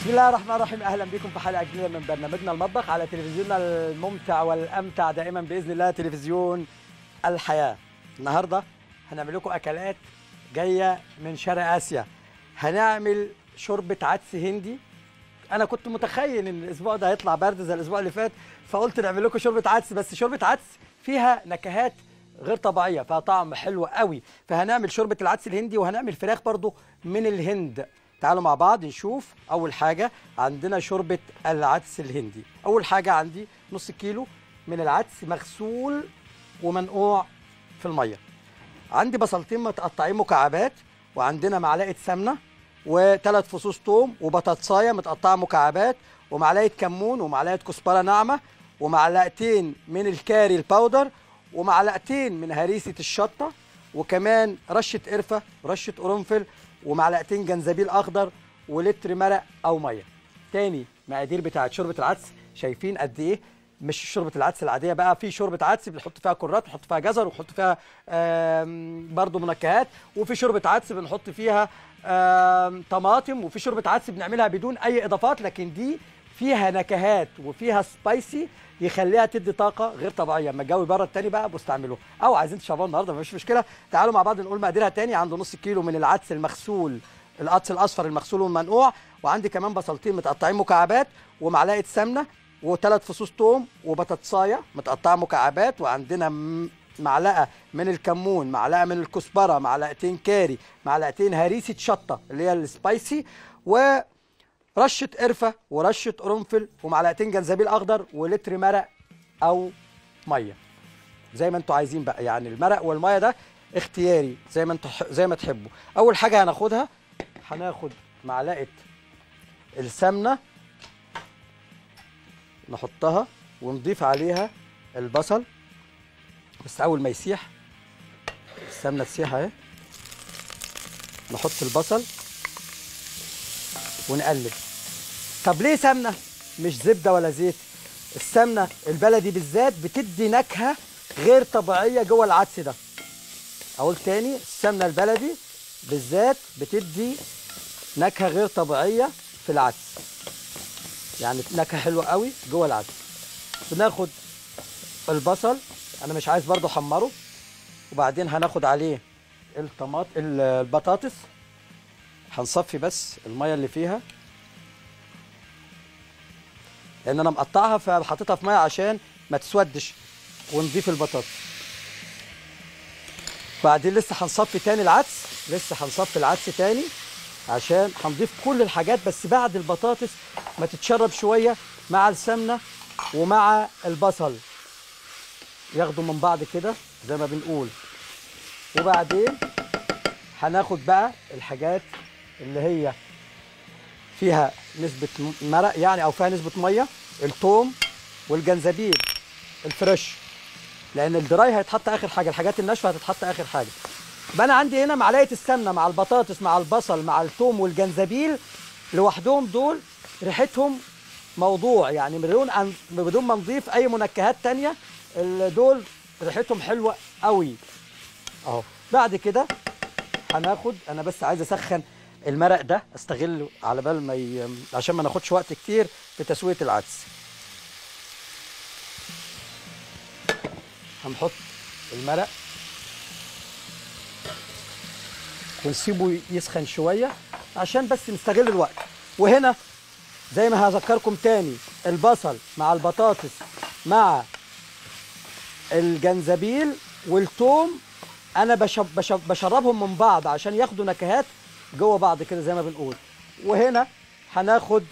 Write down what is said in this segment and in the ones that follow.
بسم الله الرحمن الرحيم اهلا بكم في حلقه جديده من برنامجنا المطبخ على تلفزيوننا الممتع والامتع دائما باذن الله تلفزيون الحياه النهارده هنعمل لكم اكلات جايه من شرق اسيا هنعمل شوربه عدس هندي انا كنت متخيل ان الاسبوع ده هيطلع برد زي الاسبوع اللي فات فقلت نعمل لكم شوربه عدس بس شوربه عدس فيها نكهات غير طبيعيه فيها طعم حلو قوي فهنعمل شوربه العدس الهندي وهنعمل فراخ برضو من الهند تعالوا مع بعض نشوف اول حاجه عندنا شوربه العدس الهندي اول حاجه عندي نص كيلو من العدس مغسول ومنقوع في الميه عندي بصلتين متقطعين مكعبات وعندنا معلقه سمنه وثلاث فصوص توم وبطاطسايه متقطعه مكعبات ومعلقه كمون ومعلقه كزبره ناعمه ومعلقتين من الكاري الباودر ومعلقتين من هريسه الشطه وكمان رشه قرفه ورشه قرنفل ومعلقتين جنزبيل اخضر ولتر مرق او ميه تاني مقادير بتاعه شوربه العدس شايفين قد ايه مش شوربه العدس العاديه بقى في شوربه عدس بنحط فيها كرات بنحط فيها جزر وبنحط فيها آم، برضو منكهات وفي شوربه عدس بنحط فيها آم، طماطم وفي شوربه عدس بنعملها بدون اي اضافات لكن دي فيها نكهات وفيها سبايسي يخليها تدي طاقه غير طبيعيه اما الجو بره التاني بقى بستعملوه او عايزين تشربوها النهارده مفيش مشكله تعالوا مع بعض نقول مقاديرها تاني عنده نص كيلو من العدس المغسول العدس الاصفر المغسول والمنقوع وعندي كمان بصلتين متقطعين مكعبات ومعلقه سمنه وثلاث فصوص توم وبطاطسايه متقطعه مكعبات وعندنا م- معلقه من الكمون معلقه من الكزبره معلقتين كاري معلقتين هريسه شطه اللي هي السبايسي ورشه قرفه ورشه قرنفل ومعلقتين جنزبيل اخضر ولتر مرق او ميه زي ما انتوا عايزين بقى يعني المرق والميه ده اختياري زي ما انتوا زي ما تحبوا اول حاجه هناخدها هناخد معلقه السمنه نحطها ونضيف عليها البصل بس اول ما يسيح السمنه تسيح اهي نحط البصل ونقلب طب ليه سمنه مش زبده ولا زيت السمنه البلدي بالذات بتدي نكهه غير طبيعيه جوه العدس ده اقول تاني السمنه البلدي بالذات بتدي نكهه غير طبيعيه في العدس يعني نكهه حلوه قوي جوه العدس بناخد البصل انا مش عايز برضو احمره وبعدين هناخد عليه الطماط ال- البطاطس هنصفي بس الميه اللي فيها لان انا مقطعها فحطيتها في ميه عشان ما تسودش ونضيف البطاطس بعدين لسه هنصفي تاني العدس لسه هنصفي العدس تاني عشان هنضيف كل الحاجات بس بعد البطاطس ما تتشرب شويه مع السمنه ومع البصل ياخدوا من بعض كده زي ما بنقول وبعدين هناخد بقى الحاجات اللي هي فيها نسبة م- مرق يعني أو فيها نسبة مية الثوم والجنزبيل الفريش لأن الدراي هيتحط آخر حاجة الحاجات الناشفة هتتحط آخر حاجة يبقى أنا عندي هنا معلقة السمنة مع البطاطس مع البصل مع الثوم والجنزبيل لوحدهم دول ريحتهم موضوع يعني بدون أن- بدون ما نضيف أي منكهات تانية ال- دول ريحتهم حلوة قوي أهو بعد كده هناخد انا بس عايز اسخن المرق ده استغله على بال ما ي... عشان ما ناخدش وقت كتير في تسويه العدس هنحط المرق ونسيبه يسخن شويه عشان بس نستغل الوقت وهنا زي ما هذكركم تاني البصل مع البطاطس مع الجنزبيل والثوم انا بشب بشب بشربهم من بعض عشان ياخدوا نكهات جوه بعض كده زي ما بنقول وهنا هناخد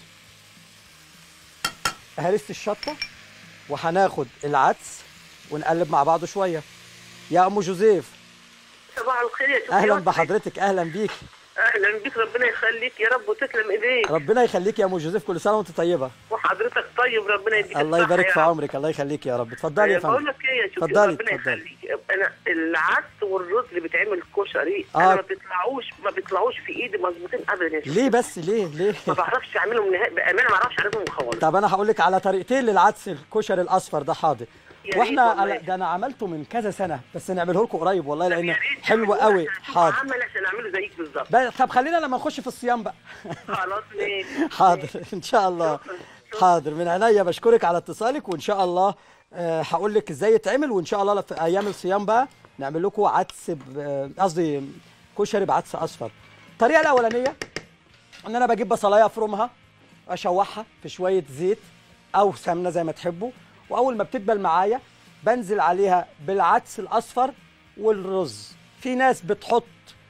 هريسه الشطه وهناخد العدس ونقلب مع بعض شويه يا ام جوزيف صباح الخير يا شوفي اهلا يا بحضرتك اهلا بيك اهلا بيك ربنا يخليك يا رب وتسلم ايديك ربنا يخليك يا ام جوزيف كل سنه وانت طيبه وحضرتك طيب ربنا يديك الله الصحة يبارك يا في رب. عمرك الله يخليك يا رب اتفضلي يا بقول فندم لك ايه يا شوفي اتفضلي، ربنا اتفضلي. يخليك انا العدس والرز اللي بيتعمل كشري آه. انا ما بيطلعوش ما بيطلعوش في ايدي مظبوطين ابدا يا شوفي ليه بس ليه ليه ما بعرفش اعملهم نهائي بامانه ما بعرفش اعملهم خالص طب انا هقول لك على طريقتين للعدس الكشري الاصفر ده حاضر يا واحنا ريت والله. على- ده انا عملته من كذا سنه بس نعمله لكم قريب والله طب لان يا ريت حلو تعملوه قوي عشان أشوف حاضر عمل عشان اعمله زيك بالظبط بقى- طب خلينا لما نخش في الصيام بقى خلاص ماشي حاضر ان شاء الله شكراً. شكراً. حاضر من عينيا بشكرك على اتصالك وان شاء الله آه، هقول لك ازاي يتعمل وان شاء الله في ايام الصيام بقى نعمل لكم عدس ب- آه، قصدي كشري بعدس اصفر الطريقه الاولانيه ان انا بجيب بصلايه افرمها اشوحها في شويه زيت او سمنه زي ما تحبوا واول ما بتدبل معايا بنزل عليها بالعدس الاصفر والرز في ناس بتحط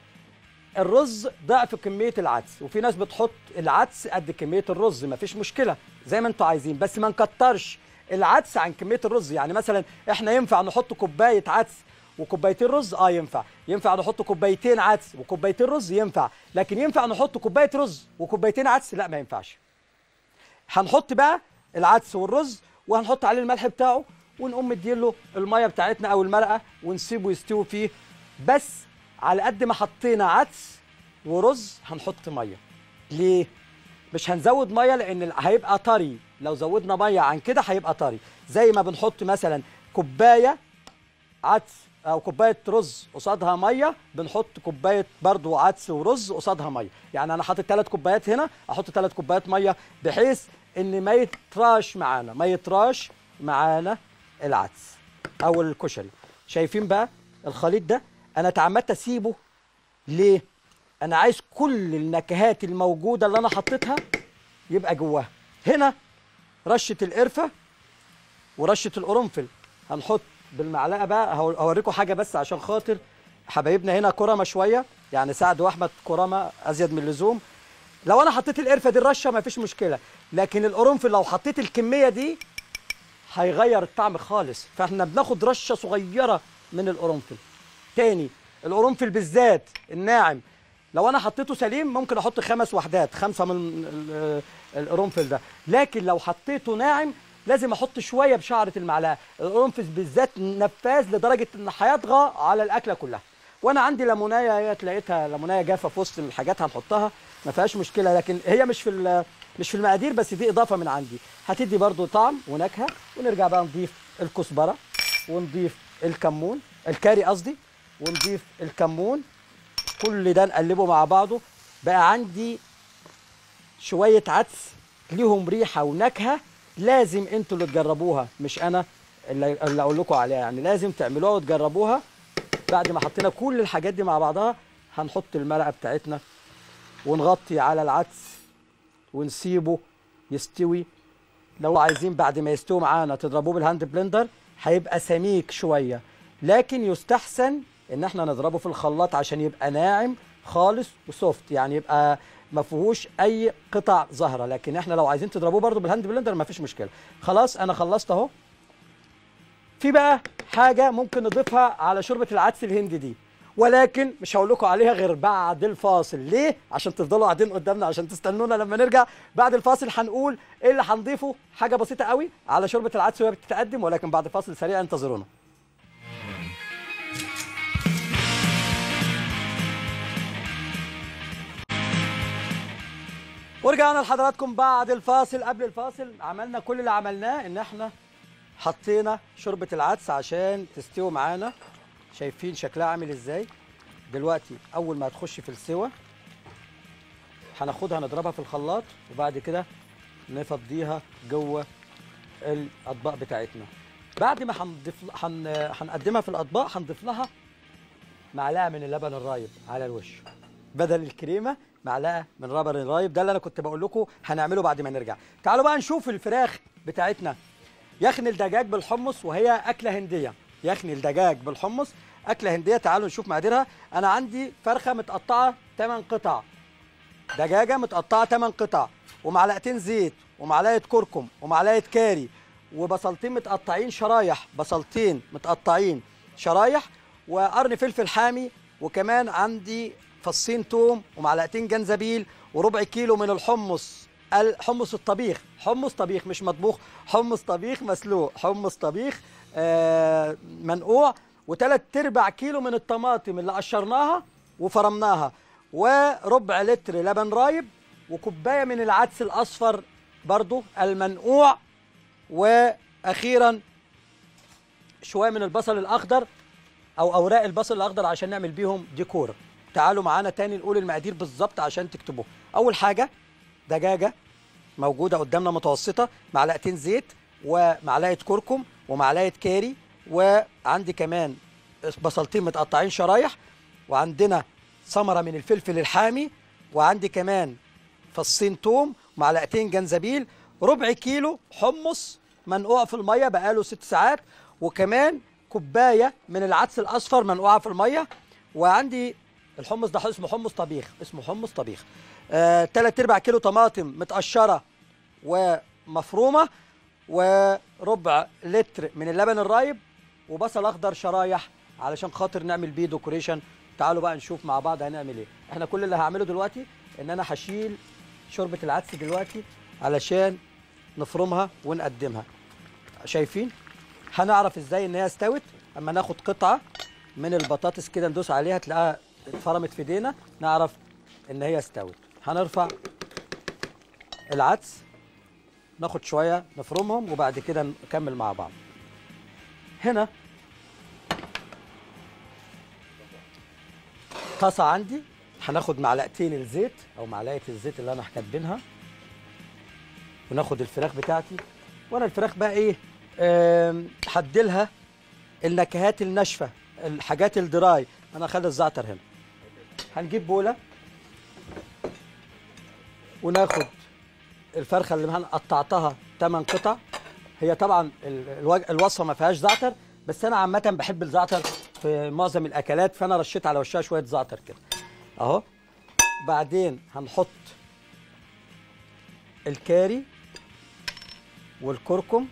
الرز ضعف كميه العدس وفي ناس بتحط العدس قد كميه الرز مفيش مشكله زي ما انتوا عايزين بس ما نكترش العدس عن كميه الرز يعني مثلا احنا ينفع نحط كوبايه عدس وكوبايتين رز اه ينفع ينفع نحط كوبايتين عدس وكوبايتين رز ينفع لكن ينفع نحط كوبايه رز وكوبايتين عدس لا ما ينفعش هنحط بقى العدس والرز وهنحط عليه الملح بتاعه ونقوم مديله الميه بتاعتنا او المرقه ونسيبه يستوي فيه بس على قد ما حطينا عدس ورز هنحط ميه ليه مش هنزود ميه لان ال- هيبقى طري لو زودنا ميه عن كده هيبقى طري زي ما بنحط مثلا كوبايه عدس او كوبايه رز قصادها ميه بنحط كوبايه برضو عدس ورز قصادها ميه يعني انا حاطط ثلاث كوبايات هنا احط ثلاث كوبايات ميه بحيث ان ما يتراش معانا ما يتراش معانا العدس او الكشري شايفين بقى الخليط ده انا اتعمدت اسيبه ليه انا عايز كل النكهات الموجوده اللي انا حطيتها يبقى جواها هنا رشه القرفه ورشه القرنفل هنحط بالمعلقه بقى هو- هوريكم حاجه بس عشان خاطر حبايبنا هنا كرمه شويه يعني سعد واحمد كرمه ازيد من اللزوم لو انا حطيت القرفه دي الرشه ما فيش مشكله لكن القرنفل لو حطيت الكميه دي هيغير الطعم خالص فاحنا بناخد رشه صغيره من القرنفل تاني القرنفل بالذات الناعم لو انا حطيته سليم ممكن احط خمس وحدات خمسه من ال- القرنفل ده لكن لو حطيته ناعم لازم احط شويه بشعره المعلقه القرنفل بالذات نفاذ لدرجه ان هيطغى على الاكله كلها وانا عندي ليمونايه هي لقيتها ليمونايه جافه في وسط الحاجات هنحطها ما فيهاش مشكله لكن هي مش في ال- مش في المقادير بس دي اضافه من عندي هتدي برضو طعم ونكهه ونرجع بقى نضيف الكزبره ونضيف الكمون الكاري قصدي ونضيف الكمون كل ده نقلبه مع بعضه بقى عندي شويه عدس ليهم ريحه ونكهه لازم انتوا اللي تجربوها مش انا اللي اللي اقول لكم عليها يعني لازم تعملوها وتجربوها بعد ما حطينا كل الحاجات دي مع بعضها هنحط المرقه بتاعتنا ونغطي على العدس ونسيبه يستوي لو عايزين بعد ما يستوي معانا تضربوه بالهاند بلندر هيبقى سميك شويه لكن يستحسن ان احنا نضربه في الخلاط عشان يبقى ناعم خالص وسوفت يعني يبقى ما فيهوش اي قطع زهره لكن احنا لو عايزين تضربوه برضو بالهاند بلندر ما فيش مشكله خلاص انا خلصت اهو في بقى حاجه ممكن نضيفها على شوربه العدس الهندي دي ولكن مش هقول لكم عليها غير بعد الفاصل ليه عشان تفضلوا قاعدين قدامنا عشان تستنونا لما نرجع بعد الفاصل هنقول ايه اللي هنضيفه حاجه بسيطه قوي على شوربه العدس وهي بتتقدم ولكن بعد فاصل سريع انتظرونا ورجعنا لحضراتكم بعد الفاصل قبل الفاصل عملنا كل اللي عملناه ان احنا حطينا شوربه العدس عشان تستوي معانا شايفين شكلها عامل ازاي دلوقتي اول ما هتخش في السوا هناخدها نضربها في الخلاط وبعد كده نفضيها جوه الاطباق بتاعتنا بعد ما هنضيف هن... هنقدمها في الاطباق هنضيف لها معلقه من اللبن الرايب على الوش بدل الكريمه معلقه من ربر الرايب ده اللي انا كنت بقول لكم هنعمله بعد ما نرجع تعالوا بقى نشوف الفراخ بتاعتنا يخني الدجاج بالحمص وهي اكله هنديه يخني الدجاج بالحمص اكله هنديه تعالوا نشوف مقاديرها انا عندي فرخه متقطعه 8 قطع دجاجه متقطعه 8 قطع ومعلقتين زيت ومعلقه كركم ومعلقه كاري وبصلتين متقطعين شرايح بصلتين متقطعين شرايح وقرن فلفل حامي وكمان عندي فصين توم ومعلقتين جنزبيل وربع كيلو من الحمص الحمص الطبيخ حمص طبيخ مش مطبوخ حمص طبيخ مسلوق حمص طبيخ آه منقوع وثلاث ارباع كيلو من الطماطم اللي قشرناها وفرمناها وربع لتر لبن رايب وكوبايه من العدس الاصفر برضو المنقوع واخيرا شويه من البصل الاخضر او اوراق البصل الاخضر عشان نعمل بيهم ديكور تعالوا معانا تاني نقول المقادير بالظبط عشان تكتبوها اول حاجه دجاجه موجوده قدامنا متوسطه معلقتين زيت ومعلقه كركم ومعلقه كاري وعندي كمان بصلتين متقطعين شرايح وعندنا ثمره من الفلفل الحامي وعندي كمان فصين توم معلقتين جنزبيل ربع كيلو حمص منقوع في الميه بقاله ست ساعات وكمان كوبايه من العدس الاصفر منقوعه في الميه وعندي الحمص ده اسمه حمص طبيخ اسمه حمص طبيخ آه، تلات ارباع كيلو طماطم متقشره ومفرومه وربع لتر من اللبن الرايب وبصل اخضر شرايح علشان خاطر نعمل بيه ديكوريشن تعالوا بقى نشوف مع بعض هنعمل ايه احنا كل اللي هعمله دلوقتي ان انا هشيل شوربه العدس دلوقتي علشان نفرمها ونقدمها شايفين هنعرف ازاي ان هي استوت اما ناخد قطعه من البطاطس كده ندوس عليها تلاقيها اتفرمت في ايدينا نعرف ان هي استوت هنرفع العدس ناخد شويه نفرمهم وبعد كده نكمل مع بعض هنا طاسه عندي هناخد معلقتين الزيت او معلقه الزيت اللي انا كاتبينها وناخد الفراخ بتاعتي وانا الفراخ بقى ايه آم، هديلها النكهات الناشفه الحاجات الدراي انا هخلي الزعتر هنا هنجيب بوله وناخد الفرخه اللي انا قطعتها 8 قطع هي طبعا ال- الوج- الوصفه ما فيهاش زعتر بس انا عامه بحب الزعتر في معظم الاكلات فانا رشيت على وشها شويه زعتر كده اهو بعدين هنحط الكاري والكركم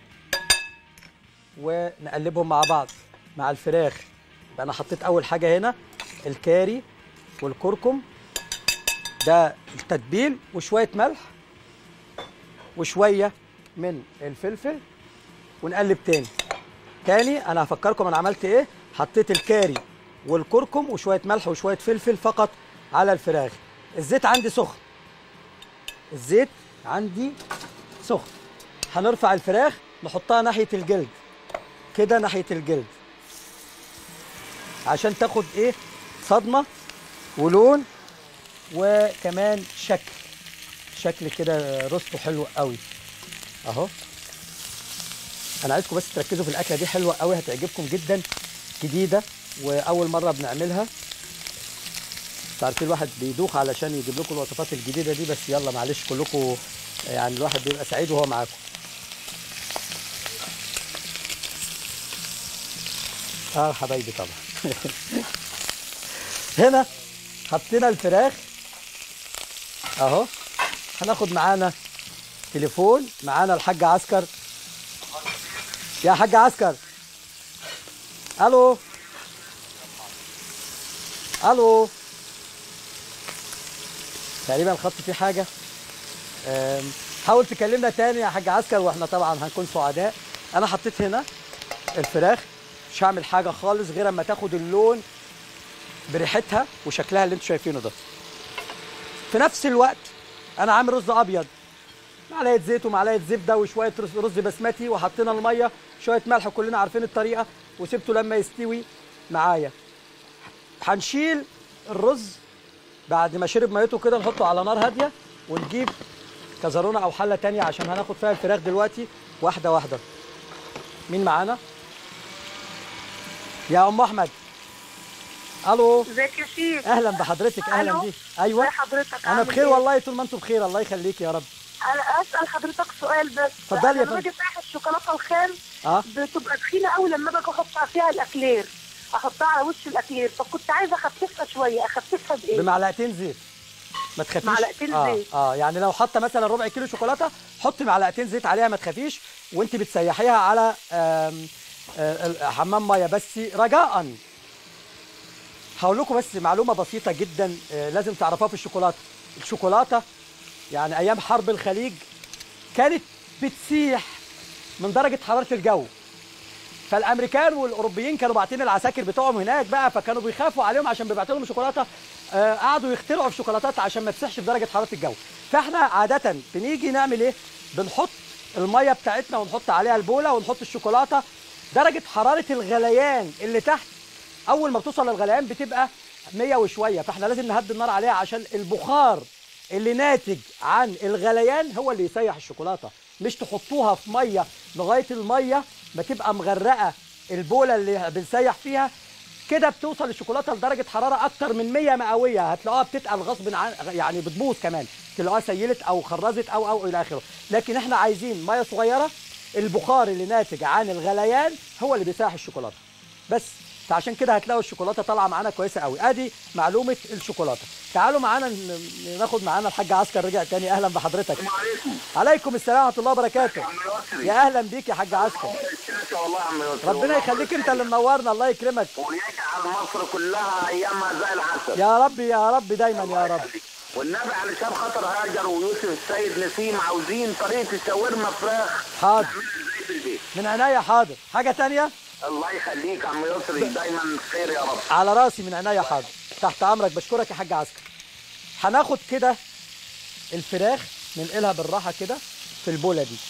ونقلبهم مع بعض مع الفراخ يبقى انا حطيت اول حاجه هنا الكاري والكركم ده التتبيل وشويه ملح وشويه من الفلفل ونقلب تاني تاني انا هفكركم انا عملت ايه حطيت الكاري والكركم وشويه ملح وشويه فلفل فقط على الفراخ الزيت عندي سخن الزيت عندي سخن هنرفع الفراخ نحطها ناحيه الجلد كده ناحيه الجلد عشان تاخد ايه صدمه ولون وكمان شكل شكل كده روستو حلو قوي اهو انا عايزكم بس تركزوا في الاكله دي حلوه قوي هتعجبكم جدا جديده واول مره بنعملها انتوا عارفين الواحد بيدوخ علشان يجيب لكم الوصفات الجديده دي بس يلا معلش كلكم يعني الواحد بيبقى سعيد وهو معاكم اه حبايبي طبعا هنا حطينا الفراخ اهو هناخد معانا تليفون معانا الحاج عسكر يا حاج عسكر الو الو تقريبا الخط فيه حاجه أم، حاول تكلمنا تاني يا حاج عسكر واحنا طبعا هنكون سعداء انا حطيت هنا الفراخ مش هعمل حاجه خالص غير اما تاخد اللون بريحتها وشكلها اللي انتوا شايفينه ده في نفس الوقت انا عامل رز ابيض معلقه زيت ومعلقه زبده وشويه رز, رز بسمتي وحطينا الميه شويه ملح كلنا عارفين الطريقه وسبته لما يستوي معايا هنشيل الرز بعد ما شرب ميته كده نحطه على نار هاديه ونجيب كزرونه او حله تانية عشان هناخد فيها الفراخ دلوقتي واحده واحده مين معانا يا ام احمد الو ازيك يا شيخ اهلا بحضرتك اهلا ألو. بيك ايوه ازي حضرتك انا عامل بخير إيه؟ والله طول ما انتم بخير الله يخليك يا رب انا اسال حضرتك سؤال بس اتفضلي يا أنا فندم. لما باجي افتح الشوكولاته الخام اه بتبقى تخينه قوي لما باجي احط فيها الاكلير احطها على وش الاكلير فكنت عايزه اخففها شويه اخففها بايه؟ بمعلقتين زيت ما تخافيش معلقتين آه زيت. اه يعني لو حاطه مثلا ربع كيلو شوكولاته حطي معلقتين زيت عليها ما تخافيش وانت بتسيحيها على آم، آه، حمام ميه بس رجاء هقول لكم بس معلومه بسيطه جدا آه، لازم تعرفوها في الشوكولاته الشوكولاته يعني ايام حرب الخليج كانت بتسيح من درجه حراره الجو فالامريكان والاوروبيين كانوا باعتين العساكر بتوعهم هناك بقى فكانوا بيخافوا عليهم عشان بيبعتوا لهم شوكولاته آه قعدوا يخترعوا في شوكولاتات عشان ما تسيحش بدرجه حراره الجو فاحنا عاده بنيجي نعمل ايه بنحط الميه بتاعتنا ونحط عليها البوله ونحط الشوكولاته درجه حراره الغليان اللي تحت اول ما بتوصل للغليان بتبقى 100 وشويه فاحنا لازم نهدي النار عليها عشان البخار اللي ناتج عن الغليان هو اللي يسيح الشوكولاته مش تحطوها في ميه لغايه الميه ما تبقى مغرقه البوله اللي بنسيح فيها كده بتوصل الشوكولاته لدرجه حراره اكتر من 100 مئويه هتلاقوها بتتقل غصب عن يعني بتبوظ كمان تلاقوها سيلت او خرزت او او الى اخره لكن احنا عايزين ميه صغيره البخار اللي ناتج عن الغليان هو اللي بيسيح الشوكولاته بس فعشان كده هتلاقوا الشوكولاته طالعه معانا كويسه قوي ادي معلومه الشوكولاته تعالوا معانا ن- ناخد معانا الحاج عسكر رجع تاني اهلا بحضرتك السلام عليكم عليكم السلام ورحمه الله وبركاته عم يسري يا اهلا بيك يا حاج عسكر الشاشة والله يا عم يسري ربنا والله يخليك انت اللي منورنا الله يكرمك ويجعل مصر كلها ايامها زي العسل يا رب يا رب دايما يا رب والنبي علشان خاطر هاجر ويوسف السيد نسيم عاوزين طريقه الشاورما فراخ حاضر نعملها ازاي في البيت من عينيا حاضر حاجه تانية الله يخليك يا عم يسري دايما خير يا رب على راسي من عينيا حاضر تحت امرك بشكرك يا حاج عسكر هناخد كده الفراخ ننقلها بالراحه كده في البوله دي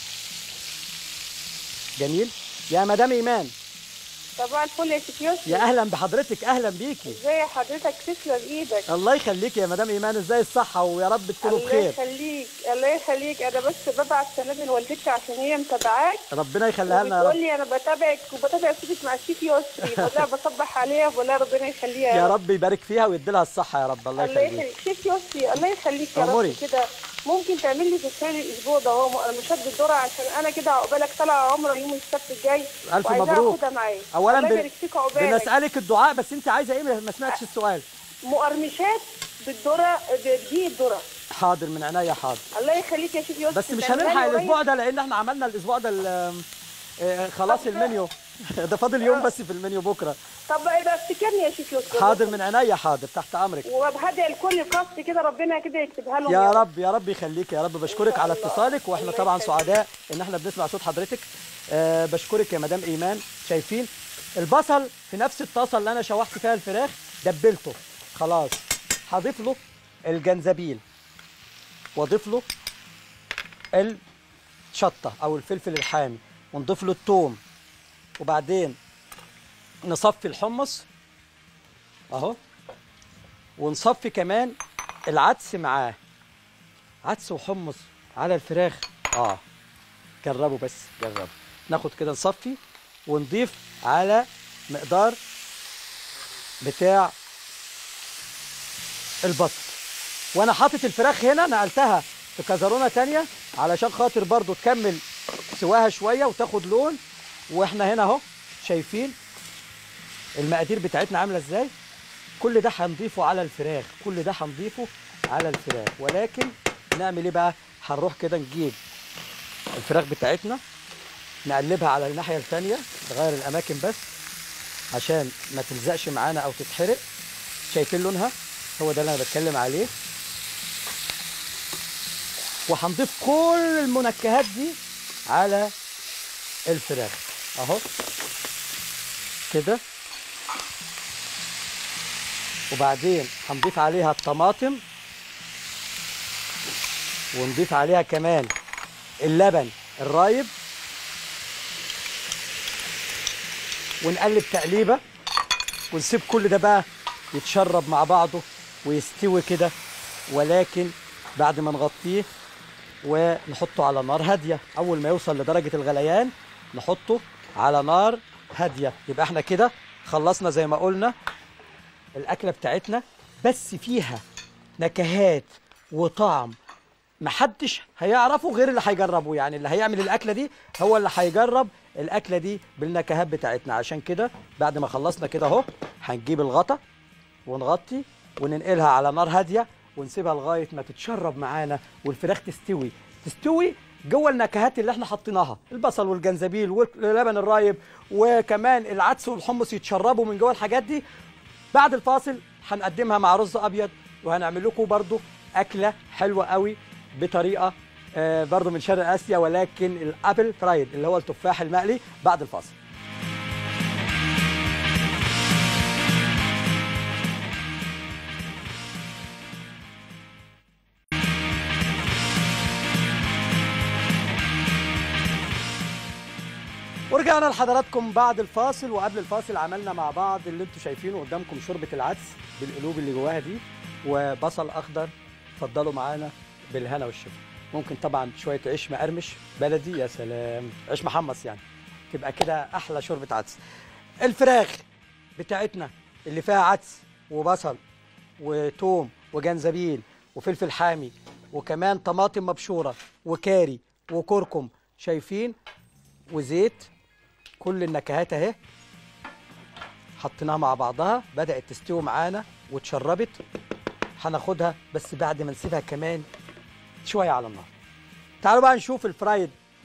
جميل يا مدام ايمان طبعا الفل يا شيخ يوسف يا اهلا بحضرتك اهلا بيكي ازاي حضرتك تسلم ايدك الله يخليك يا مدام ايمان ازاي الصحه ويا رب تكونوا الله بخير يخليك الله يخليك انا بس ببعت سند لوالدتي عشان هي متابعاك ربنا يخليها لنا يا وبتقول رب لي انا بتابعك وبتابع صوتك مع الشيف يسري بقول لها بصبح عليها بقول لها ربنا يخليها يا رب يبارك فيها ويدي لها الصحه يا رب الله الله يخليك يخليك شيف يسري الله يخليك يا أموري. رب كده ممكن تعمل لي في خلال الاسبوع ده هو مشد الذره عشان انا كده عقبالك طالعه عمره يوم السبت الجاي ألف وعايزاها مبروك. اخدها معايا اولا الله بن... يبارك فيك عقبالك بنسالك الدعاء بس انت عايزه ايه ما سمعتش السؤال مقرمشات بالذره بدقيق الذره حاضر من عينيا حاضر الله يخليك يا شيخ يوسف بس مش تعملها لي هنلحق قريب؟ الاسبوع ده لان احنا عملنا الاسبوع ده ال- آه، خلاص المنيو ده فاضل يوم بس في المنيو بكره طب يبقى افتكرني يا شيخ يوسف حاضر من عينيا حاضر تحت امرك وبهدي الكل قصد كده ربنا كده يكتبها لهم يا رب يا رب يخليك يا رب بشكرك على الله. اتصالك واحنا الله طبعا يخليك. سعداء ان احنا بنسمع صوت حضرتك أه بشكرك يا مدام ايمان شايفين البصل في نفس الطاسه اللي انا شوحت فيها الفراخ دبلته خلاص هضيف له الجنزبيل واضيف له الشطه او الفلفل الحامي ونضيف له الثوم وبعدين نصفي الحمص اهو ونصفي كمان العدس معاه عدس وحمص على الفراخ اه جربوا بس جربوا ناخد كده نصفي ونضيف على مقدار بتاع البصل وانا حاطط الفراخ هنا نقلتها في كزرونه تانية علشان خاطر برضو تكمل سواها شويه وتاخد لون واحنا هنا اهو شايفين المقادير بتاعتنا عامله ازاي كل ده هنضيفه على الفراخ كل ده هنضيفه على الفراخ ولكن نعمل ايه بقى هنروح كده نجيب الفراخ بتاعتنا نقلبها على الناحيه الثانيه نغير الاماكن بس عشان ما تلزقش معانا او تتحرق شايفين لونها هو ده اللي انا بتكلم عليه وهنضيف كل المنكهات دي على الفراخ اهو كده وبعدين هنضيف عليها الطماطم ونضيف عليها كمان اللبن الرايب ونقلب تقليبه ونسيب كل ده بقى يتشرب مع بعضه ويستوي كده ولكن بعد ما نغطيه ونحطه على نار هاديه اول ما يوصل لدرجه الغليان نحطه على نار هاديه يبقى احنا كده خلصنا زي ما قلنا الاكله بتاعتنا بس فيها نكهات وطعم محدش هيعرفه غير اللي هيجربه يعني اللي هيعمل الاكله دي هو اللي هيجرب الاكله دي بالنكهات بتاعتنا عشان كده بعد ما خلصنا كده اهو هنجيب الغطا ونغطي وننقلها على نار هاديه ونسيبها لغايه ما تتشرب معانا والفراخ تستوي تستوي جوه النكهات اللي احنا حطيناها البصل والجنزبيل واللبن الرايب وكمان العدس والحمص يتشربوا من جوه الحاجات دي بعد الفاصل هنقدمها مع رز ابيض وهنعمل لكم برضو اكله حلوه قوي بطريقه آه، برضو من شرق اسيا ولكن الابل فرايد اللي هو التفاح المقلي بعد الفاصل ورجعنا لحضراتكم بعد الفاصل وقبل الفاصل عملنا مع بعض اللي انتم شايفينه قدامكم شوربه العدس بالقلوب اللي جواها دي وبصل اخضر اتفضلوا معانا بالهنا والشفا ممكن طبعا شويه عيش مقرمش بلدي يا سلام عيش محمص يعني تبقى كده احلى شوربه عدس الفراخ بتاعتنا اللي فيها عدس وبصل وتوم وجنزبيل وفلفل حامي وكمان طماطم مبشوره وكاري وكركم شايفين وزيت كل النكهات اهي حطيناها مع بعضها بدأت تستوي معانا واتشربت هناخدها بس بعد ما نسيبها كمان شوية على النار تعالوا بقى نشوف الفرايد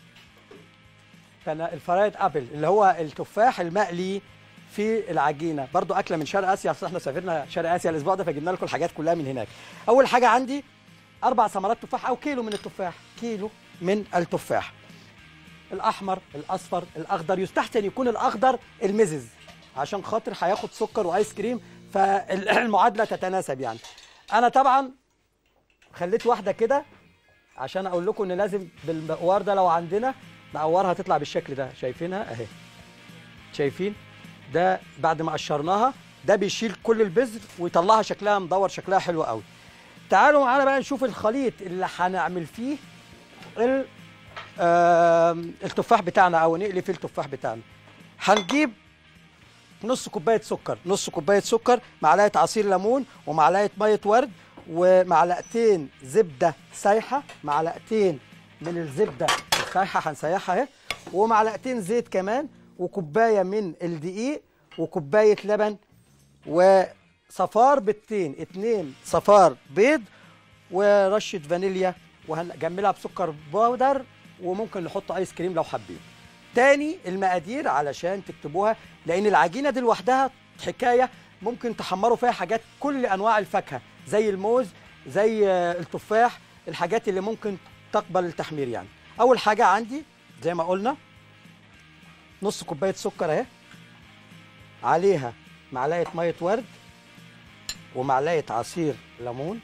فأنا الفرايد ابل اللي هو التفاح المقلي في العجينه برضو اكله من شرق اسيا اصل احنا سافرنا شرق اسيا الاسبوع ده فجبنا لكم الحاجات كلها من هناك اول حاجه عندي اربع ثمرات تفاح او كيلو من التفاح كيلو من التفاح الاحمر الاصفر الاخضر يستحسن يكون الاخضر المزز عشان خاطر هياخد سكر وايس كريم فالمعادله تتناسب يعني انا طبعا خليت واحده كده عشان اقول لكم ان لازم بالمقوار ده لو عندنا نقورها تطلع بالشكل ده شايفينها اهي شايفين ده بعد ما قشرناها ده بيشيل كل البذر ويطلعها شكلها مدور شكلها حلو قوي تعالوا معانا بقى نشوف الخليط اللي هنعمل فيه ال آم، التفاح بتاعنا او نقلي فيه التفاح بتاعنا هنجيب نص كوبايه سكر نص كوبايه سكر معلقه عصير ليمون ومعلقه ميه ورد ومعلقتين زبده سايحه معلقتين من الزبده السايحه هنسيحها اهي ومعلقتين زيت كمان وكوبايه من الدقيق وكوبايه لبن وصفار بيضتين اتنين صفار بيض ورشه فانيليا وهنجملها بسكر بودر وممكن نحط ايس كريم لو حابين تاني المقادير علشان تكتبوها لان العجينه دي لوحدها حكايه ممكن تحمروا فيها حاجات كل انواع الفاكهه زي الموز زي آه، التفاح الحاجات اللي ممكن تقبل التحمير يعني اول حاجه عندي زي ما قلنا نص كوبايه سكر اهي عليها معلقه ميه ورد ومعلقه عصير ليمون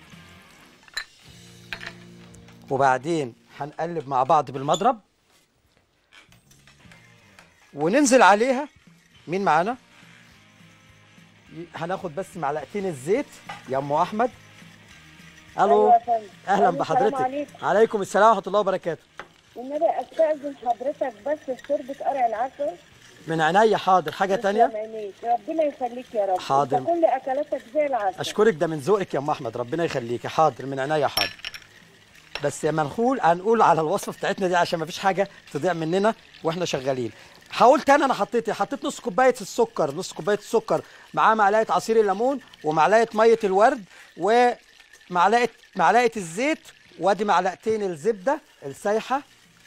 وبعدين هنقلب مع بعض بالمضرب وننزل عليها مين معانا ي- هناخد بس معلقتين الزيت يا ام احمد الو أيوة يا فندم. اهلا السلام بحضرتك عليكم. عليكم السلام ورحمه الله وبركاته والنبي استاذن حضرتك بس في شوربه قرع العسل من عينيا حاضر حاجه تانية تسلم عينيك. ربنا يخليك يا رب حاضر. انت كل اكلاتك زي العسل اشكرك ده من ذوقك يا ام احمد ربنا يخليكي حاضر من عينيا حاضر بس لما نقول هنقول على الوصفه بتاعتنا دي عشان ما فيش حاجه تضيع مننا واحنا شغالين هقول تاني انا حطيت إيه؟ حطيت نص كوبايه السكر نص كوبايه السكر معاه معلقه عصير الليمون ومعلقه ميه الورد ومعلقه معلقه الزيت وادي معلقتين الزبده السايحه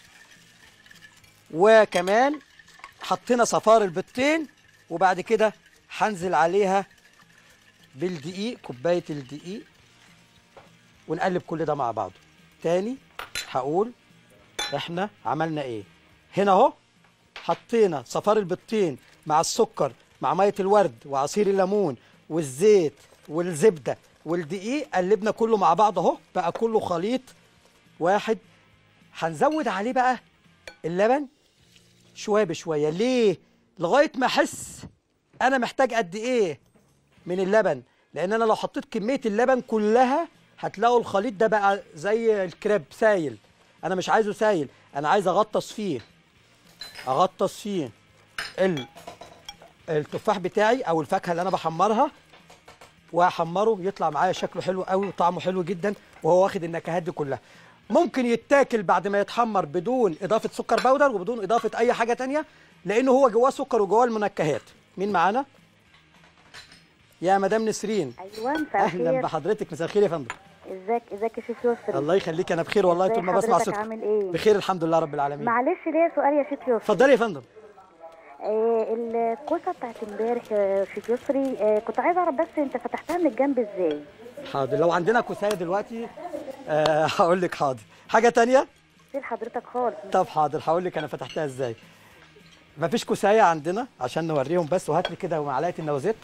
وكمان حطينا صفار البيضتين وبعد كده هنزل عليها بالدقيق كوبايه الدقيق ونقلب كل ده مع بعضه تاني هقول احنا عملنا ايه هنا اهو حطينا صفار البيضتين مع السكر مع ميه الورد وعصير الليمون والزيت والزبده والدقيق قلبنا كله مع بعض اهو بقى كله خليط واحد هنزود عليه بقى اللبن شويه بشويه ليه لغايه ما احس انا محتاج قد ايه من اللبن لان انا لو حطيت كميه اللبن كلها هتلاقوا الخليط ده بقى زي الكريب سايل انا مش عايزه سايل انا عايز اغطس فيه اغطس فيه ال- التفاح بتاعي او الفاكهه اللي انا بحمرها واحمره يطلع معايا شكله حلو قوي وطعمه حلو جدا وهو واخد النكهات دي كلها ممكن يتاكل بعد ما يتحمر بدون اضافه سكر باودر وبدون اضافه اي حاجه تانية لانه هو جواه سكر وجواه المنكهات مين معانا يا مدام نسرين ايوه مساء اهلا الخير بحضرتك مساء الخير يا فندم ازيك ازيك يا شيخ يسري الله يخليك انا بخير والله ازاي طول ما بسمع حضرتك صوتك عامل ايه؟ بخير الحمد لله رب العالمين معلش ليا سؤال يا شيخ يسري اتفضلي يا فندم آه الكوسه بتاعت امبارح يا شيخ يسري آه كنت عايزه اعرف بس انت فتحتها من الجنب ازاي حاضر لو عندنا كوسايه دلوقتي آه هقول لك حاضر حاجه تانية سير حضرتك خالص طب حاضر هقول لك انا فتحتها ازاي مفيش كوسايه عندنا عشان نوريهم بس وهات لي كده معلقه النوزيت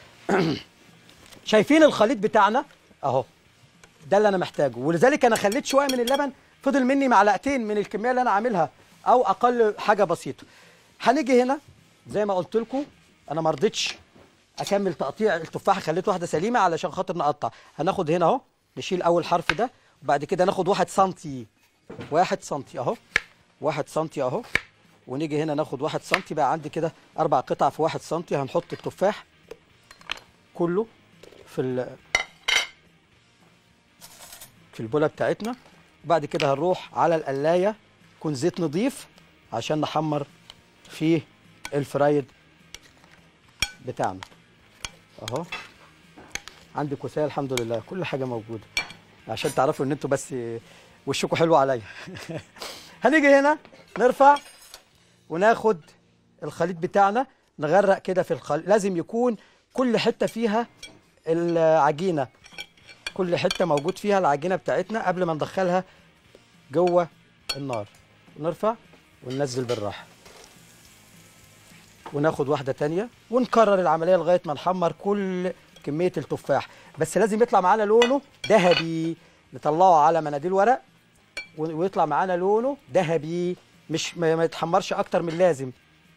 شايفين الخليط بتاعنا اهو ده اللي انا محتاجه ولذلك انا خليت شويه من اللبن فضل مني معلقتين من الكميه اللي انا عاملها او اقل حاجه بسيطه هنيجي هنا زي ما قلت لكم انا ما رضيتش اكمل تقطيع التفاحه خليت واحده سليمه علشان خاطر نقطع هناخد هنا اهو نشيل اول حرف ده وبعد كده ناخد واحد سنتي واحد سنتي اهو واحد سنتي اهو ونيجي هنا ناخد واحد سنتي بقى عندي كده اربع قطع في واحد سنتي هنحط التفاح كله في ال في البوله بتاعتنا وبعد كده هنروح على القلايه يكون زيت نضيف عشان نحمر فيه الفرايد بتاعنا اهو عندي كوسايه الحمد لله كل حاجه موجوده عشان تعرفوا ان انتوا بس وشكم حلو عليا هنيجي هنا نرفع وناخد الخليط بتاعنا نغرق كده في الخليط لازم يكون كل حته فيها العجينه كل حته موجود فيها العجينه بتاعتنا قبل ما ندخلها جوه النار نرفع وننزل بالراحه وناخد واحده تانية ونكرر العمليه لغايه ما نحمر كل كميه التفاح بس لازم يطلع معانا لونه ذهبي نطلعه على مناديل ورق و- ويطلع معانا لونه ذهبي مش ما ما يتحمرش اكتر من اللازم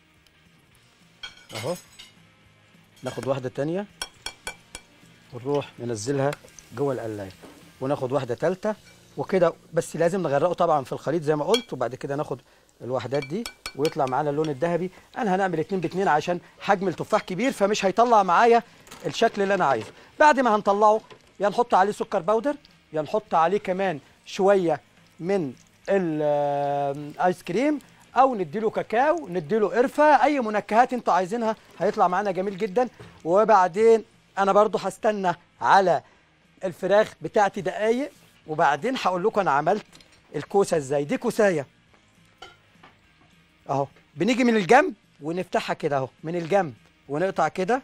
اهو ناخد واحده تانية ونروح ننزلها جوه القلايه وناخد واحده تالتة وكده بس لازم نغرقه طبعا في الخليط زي ما قلت وبعد كده ناخد الوحدات دي ويطلع معانا اللون الذهبي انا هنعمل اتنين باتنين عشان حجم التفاح كبير فمش هيطلع معايا الشكل اللي انا عايزه بعد ما هنطلعه يا نحط عليه سكر باودر يا نحط عليه كمان شويه من الايس كريم او نديله كاكاو نديله قرفه اي منكهات انتوا عايزينها هيطلع معانا جميل جدا وبعدين انا برضو هستنى على الفراخ بتاعتي دقايق وبعدين هقول لكم انا عملت الكوسه ازاي دي كوسايه اهو بنيجي من الجنب ونفتحها كده اهو من الجنب ونقطع كده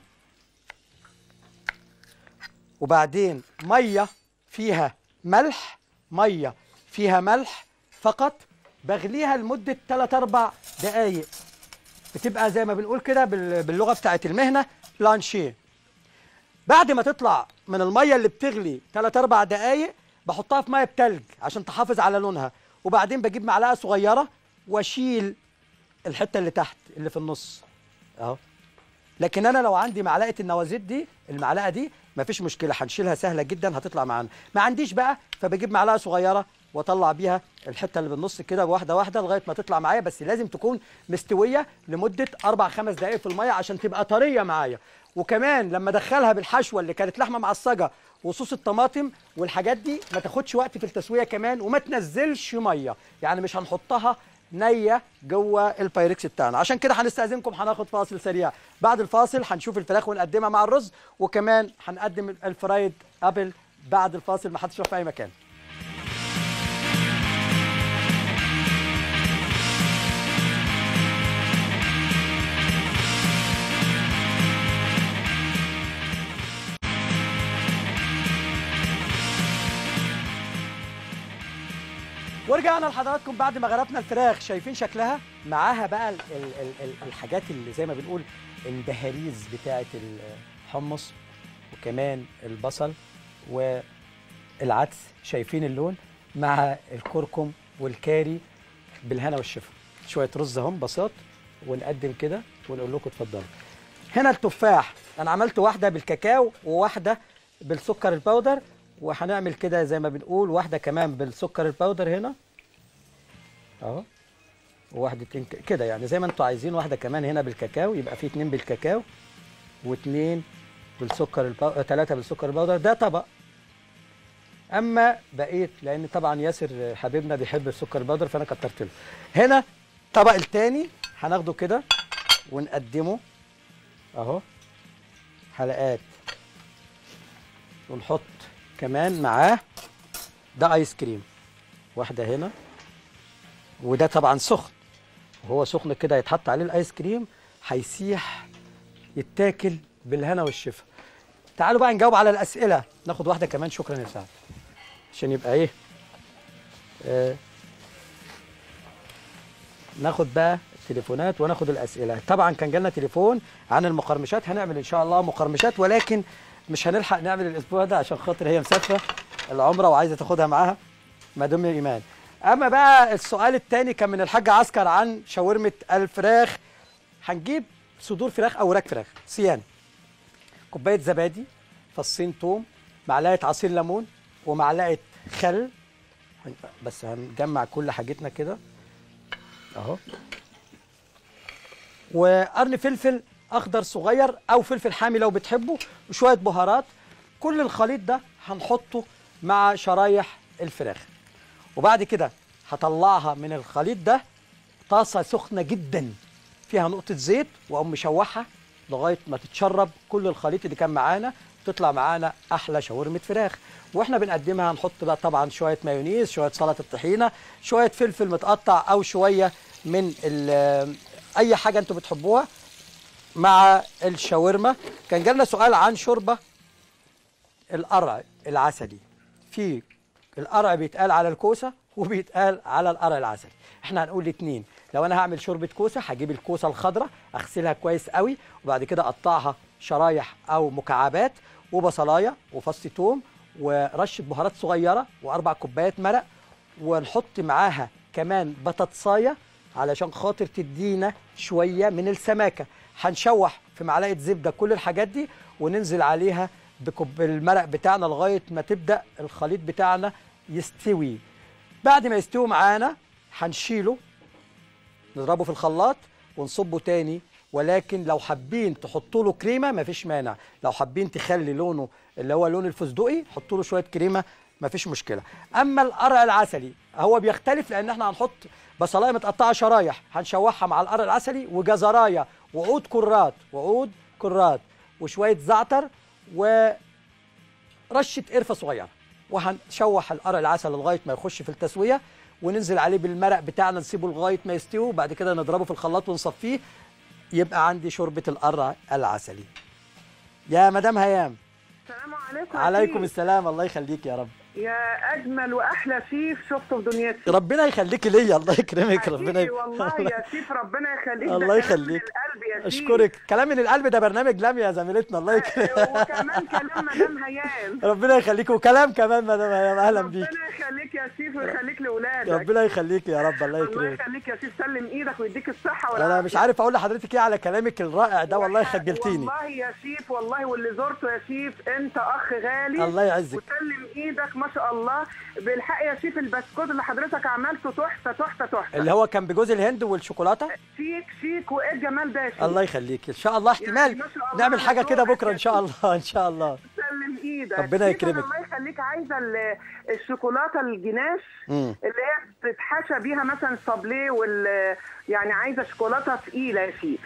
وبعدين ميه فيها ملح ميه فيها ملح فقط بغليها لمده 3 4 دقائق بتبقى زي ما بنقول كده بال- باللغه بتاعت المهنه بلانشيه بعد ما تطلع من الميه اللي بتغلي 3 4 دقائق بحطها في ميه بتلج عشان تحافظ على لونها وبعدين بجيب معلقه صغيره واشيل الحته اللي تحت اللي في النص اهو لكن انا لو عندي معلقه النوازيت دي المعلقه دي مفيش مشكله هنشيلها سهله جدا هتطلع معانا ما عنديش بقى فبجيب معلقه صغيره واطلع بيها الحته اللي بالنص كده واحده واحده لغايه ما تطلع معايا بس لازم تكون مستويه لمده اربع خمس دقائق في الميه عشان تبقى طريه معايا وكمان لما ادخلها بالحشوه اللي كانت لحمه معصجه وصوص الطماطم والحاجات دي ما تاخدش وقت في التسويه كمان وما تنزلش ميه يعني مش هنحطها نيه جوه البايركس بتاعنا عشان كده هنستاذنكم هناخد فاصل سريع بعد الفاصل هنشوف الفراخ ونقدمها مع الرز وكمان هنقدم الفرايد ابل بعد الفاصل ما حدش يروح في اي مكان ورجعنا لحضراتكم بعد ما غرفنا الفراخ شايفين شكلها معاها بقى ال ال ال ال الحاجات اللي زي ما بنقول البهاريز بتاعه الحمص وكمان البصل والعدس شايفين اللون مع الكركم والكاري بالهنا والشفا شويه رز اهم بساط ونقدم كده ونقول لكم اتفضلوا هنا التفاح انا عملت واحده بالكاكاو وواحده بالسكر الباودر وهنعمل كده زي ما بنقول واحده كمان بالسكر الباودر هنا اهو وواحدتين ك- كده يعني زي ما انتوا عايزين واحده كمان هنا بالكاكاو يبقى في اتنين بالكاكاو واتنين بالسكر الباودر ثلاثه بالسكر الباودر ده طبق اما بقيت لان طبعا ياسر حبيبنا بيحب السكر الباودر فانا كترت له هنا الطبق التاني هناخده كده ونقدمه اهو حلقات ونحط كمان معاه ده ايس كريم واحده هنا وده طبعا سخن وهو سخن كده يتحط عليه الايس كريم هيسيح يتاكل بالهنا والشفا تعالوا بقى نجاوب على الاسئله ناخد واحده كمان شكرا يا سعد عشان يبقى ايه آه ناخد بقى التليفونات وناخد الاسئله طبعا كان جالنا تليفون عن المقرمشات هنعمل ان شاء الله مقرمشات ولكن مش هنلحق نعمل الاسبوع ده عشان خاطر هي مسافره العمره وعايزه تاخدها معاها مدام ايمان اما بقى السؤال الثاني كان من الحاج عسكر عن شاورمه الفراخ هنجيب صدور فراخ او وراك فراخ صيان كوبايه زبادي فصين توم معلقه عصير ليمون ومعلقه خل هن- بس هنجمع كل حاجتنا كده اهو وقرن فلفل اخضر صغير او فلفل حامي لو بتحبه وشويه بهارات كل الخليط ده هنحطه مع شرايح الفراخ وبعد كده هطلعها من الخليط ده طاسه سخنه جدا فيها نقطه زيت واقوم مشوحها لغايه ما تتشرب كل الخليط اللي كان معانا تطلع معانا احلى شاورمه فراخ واحنا بنقدمها هنحط بقى طبعا شويه مايونيز شويه سلطه طحينه شويه فلفل متقطع او شويه من ال- اي حاجه انتوا بتحبوها مع الشاورما كان جالنا سؤال عن شوربه القرع العسلي في القرع بيتقال على الكوسه وبيتقال على القرع العسلي احنا هنقول الاثنين لو انا هعمل شوربه كوسه هجيب الكوسه الخضراء اغسلها كويس قوي وبعد كده اقطعها شرايح او مكعبات وبصلايه وفص توم ورشه بهارات صغيره واربع كوبايات مرق ونحط معاها كمان بطاطسايه علشان خاطر تدينا شويه من السماكه هنشوح في معلقه زبده كل الحاجات دي وننزل عليها بكوب المرق بتاعنا لغايه ما تبدا الخليط بتاعنا يستوي بعد ما يستوي معانا هنشيله نضربه في الخلاط ونصبه تاني ولكن لو حابين تحطوا له كريمه مفيش مانع لو حابين تخلي لونه اللي هو لون الفستقي حطوا له شويه كريمه مفيش مشكله اما القرع العسلي هو بيختلف لان احنا هنحط بصلايه متقطعه شرايح هنشوحها مع القرع العسلي وجزرايه وعود كرات وعود كرات وشويه زعتر ورشه قرفه صغيره وهنشوح القرع العسل لغايه ما يخش في التسويه وننزل عليه بالمرق بتاعنا نسيبه لغايه ما يستوي وبعد كده نضربه في الخلاط ونصفيه يبقى عندي شوربه القرع العسلي يا مدام هيام السلام عليكم يا عليكم شيف. السلام الله يخليك يا رب يا اجمل واحلى شيف شفته في دنيتي ربنا يخليكي ليا الله يكرمك ربنا حقيقي يك- والله يا شيف ربنا يخليك الله ده كلام يخليك. من القلب يا شيف اشكرك كلام من القلب ده برنامج لم يا زميلتنا الله يكرمك وكمان كلام مدام هيام ربنا يخليك وكلام كمان مدام هيام اهلا بيك ربنا يخليك يا شيف ويخليك لاولادك ربنا يخليك يا رب الله الله يكرمك يخليك يا شيف سلم ايدك ويديك الصحه انا مش عارف اقول لحضرتك ايه على كلامك الرائع ده والله خجلتيني والله يا شيف والله واللي زرته يا شيف انت اخ غالي الله يعزك وسلم ايدك ما شاء الله بالحق يا شيف البسكوت اللي حضرتك عملته تحفه تحفه تحفه اللي هو كان بجوز الهند والشوكولاته شيك شيك وايه الجمال ده يا شيف الله يخليك ان شاء الله احتمال ما شاء الله نعمل حاجه كده ذوقك بكره يا ان شاء الله ان شاء الله سلم ايدك ربنا شيف أنا يكرمك. الله يخليك عايزه ال- الشوكولاته الجناش مم. اللي هي بتتحشى بيها مثلا الصابليه وال يعني عايزه شوكولاته تقيله يا شيف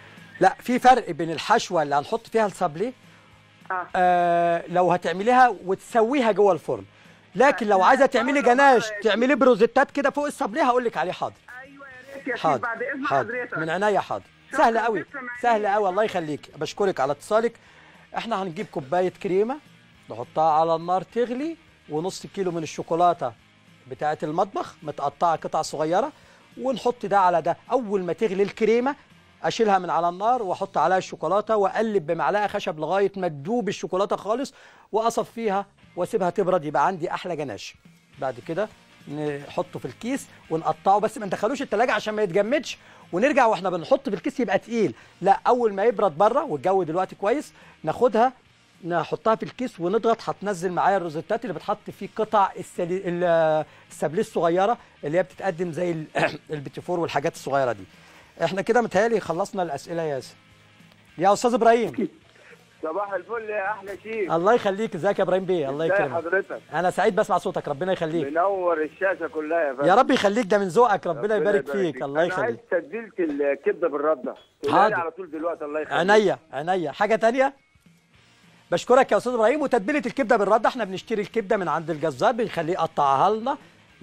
لا في فرق بين الحشوه اللي هنحط فيها الصابليه اه آه لو هتعمليها وتسويها جوه الفرن لكن لو لا، عايزه تعملي طبعاً جناش طبعاً. تعملي بروزيتات كده فوق الصابليه هقول لك عليه حاضر ايوه يا ريت يا شيف حاضر بعد اذن حاضر حضرتك من عينيا حاضر شكراً سهله قوي جداً معاك. سهله قوي الله يخليك بشكرك على اتصالك احنا هنجيب كوبايه كريمه نحطها على النار تغلي ونص كيلو من الشوكولاته بتاعه المطبخ متقطعه قطع صغيره ونحط ده على ده اول ما تغلي الكريمه اشيلها من على النار واحط عليها الشوكولاته واقلب بمعلقه خشب لغايه ما تدوب الشوكولاته خالص واصفيها واسيبها تبرد يبقى عندي احلى جناش بعد كده نحطه في الكيس ونقطعه بس ما ندخلوش التلاجة عشان ما يتجمدش ونرجع واحنا بنحط في الكيس يبقى تقيل لا اول ما يبرد بره والجو دلوقتي كويس ناخدها نحطها في الكيس ونضغط هتنزل معايا الروزيتات اللي بتحط فيه قطع السلي... ال- السابليه الصغيره اللي هي بتتقدم زي ال- البيتيفور والحاجات الصغيره دي احنا كده متهيألي خلصنا الاسئله يا ياسر يا استاذ ابراهيم صباح الفل يا احلى شيف الله يخليك ازيك يا ابراهيم بيه الله ازي يكرمك حضرتك انا سعيد بسمع صوتك ربنا يخليك منور الشاشه كلها يا فندم يا رب يخليك ده من ذوقك ربنا يبارك فيك الله انا عايز يخليك تتبيله الكبده بالرده حاضر. قولها لي على طول دلوقتي الله يخليك عينيا عينيا حاجه تانية بشكرك يا استاذ ابراهيم وتتبيله الكبده بالرده احنا بنشتري الكبده من عند الجزار بنخليه يقطعها لنا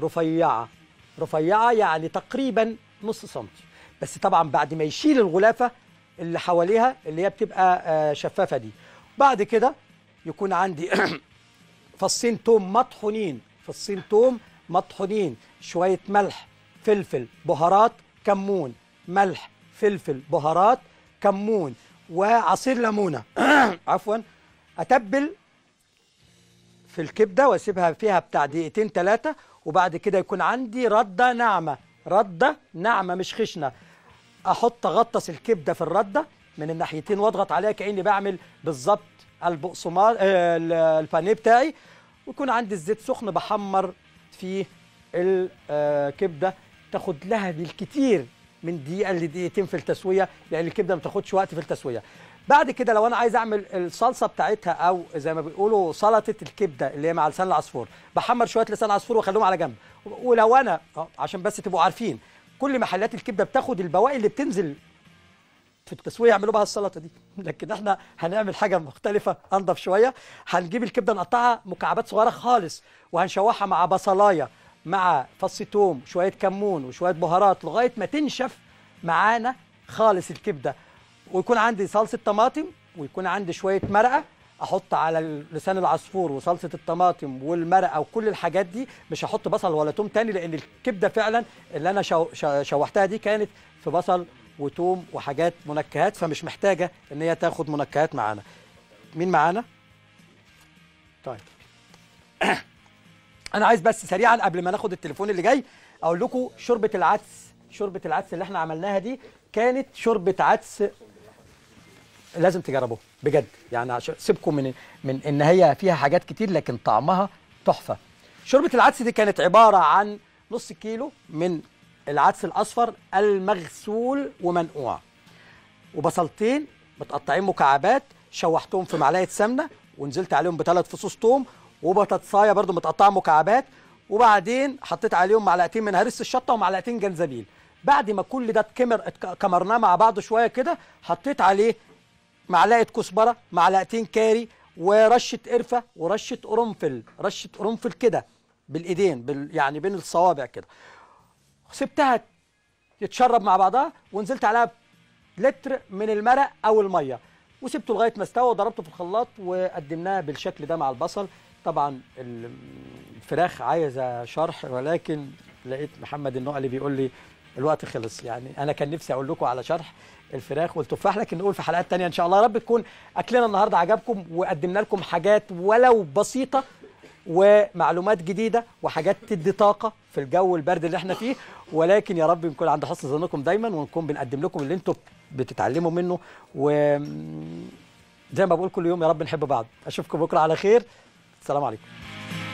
رفيعه رفيعه يعني تقريبا نص سنتي بس طبعا بعد ما يشيل الغلافه اللي حواليها اللي هي بتبقى آه، شفافه دي بعد كده يكون عندي فصين توم مطحونين فصين توم مطحونين شويه ملح فلفل بهارات كمون ملح فلفل بهارات كمون وعصير ليمونه عفوا اتبل في الكبده واسيبها فيها بتاع دقيقتين ثلاثه وبعد كده يكون عندي رده ناعمه رده ناعمه مش خشنه احط اغطس الكبده في الرده من الناحيتين واضغط عليها كاني بعمل بالظبط البقسماط آه، ال- البانيه بتاعي ويكون عندي الزيت سخن بحمر فيه الكبده تاخد لها بالكتير من دقيقه لدقيقتين في التسويه لان الكبده ما بتاخدش وقت في التسويه بعد كده لو انا عايز اعمل الصلصه بتاعتها او زي ما بيقولوا سلطه الكبده اللي هي مع لسان العصفور بحمر شويه لسان عصفور واخليهم على جنب ولو انا آه، عشان بس تبقوا عارفين كل محلات الكبده بتاخد البواقي اللي بتنزل في التسويه يعملوا بها السلطه دي لكن احنا هنعمل حاجه مختلفه انضف شويه هنجيب الكبده نقطعها مكعبات صغيره خالص وهنشوحها مع بصلايه مع فص توم شويه كمون وشويه بهارات لغايه ما تنشف معانا خالص الكبده ويكون عندي صلصه طماطم ويكون عندي شويه مرقه احط على لسان العصفور وصلصه الطماطم والمرقه وكل الحاجات دي مش هحط بصل ولا توم تاني لان الكبده فعلا اللي انا شو شو شوحتها دي كانت في بصل وتوم وحاجات منكهات فمش محتاجه ان هي تاخد منكهات معانا مين معانا طيب انا عايز بس سريعا قبل ما ناخد التليفون اللي جاي اقول لكم شوربه العدس شوربه العدس اللي احنا عملناها دي كانت شوربه عدس لازم تجربوها بجد يعني عشان سيبكم من من ان هي فيها حاجات كتير لكن طعمها تحفه شوربه العدس دي كانت عباره عن نص كيلو من العدس الاصفر المغسول ومنقوع وبصلتين متقطعين مكعبات شوحتهم في معلقه سمنه ونزلت عليهم بثلاث فصوص توم وبطاطسايه برضو متقطعه مكعبات وبعدين حطيت عليهم معلقتين من هرس الشطه ومعلقتين جنزبيل بعد ما كل ده اتكمر اتك- كمرناه مع بعض شويه كده حطيت عليه معلقه كزبره معلقتين كاري ورشه قرفه ورشه قرنفل رشه قرنفل كده بالايدين بال يعني بين الصوابع كده سبتها تتشرب مع بعضها ونزلت عليها لتر من المرق او الميه وسبته لغايه ما استوى وضربته في الخلاط وقدمناه بالشكل ده مع البصل طبعا ال- الفراخ عايزه شرح ولكن لقيت محمد النقلي بيقول لي الوقت خلص يعني انا كان نفسي اقول لكم على شرح الفراخ والتفاح لكن نقول في حلقات تانية ان شاء الله يا رب تكون اكلنا النهارده عجبكم وقدمنا لكم حاجات ولو بسيطه ومعلومات جديده وحاجات تدي طاقه في الجو البرد اللي احنا فيه ولكن يا رب نكون عند حسن ظنكم دايما ونكون بنقدم لكم اللي انتم بتتعلموا منه و زي ما بقول كل يوم يا رب نحب بعض اشوفكم بكره على خير السلام عليكم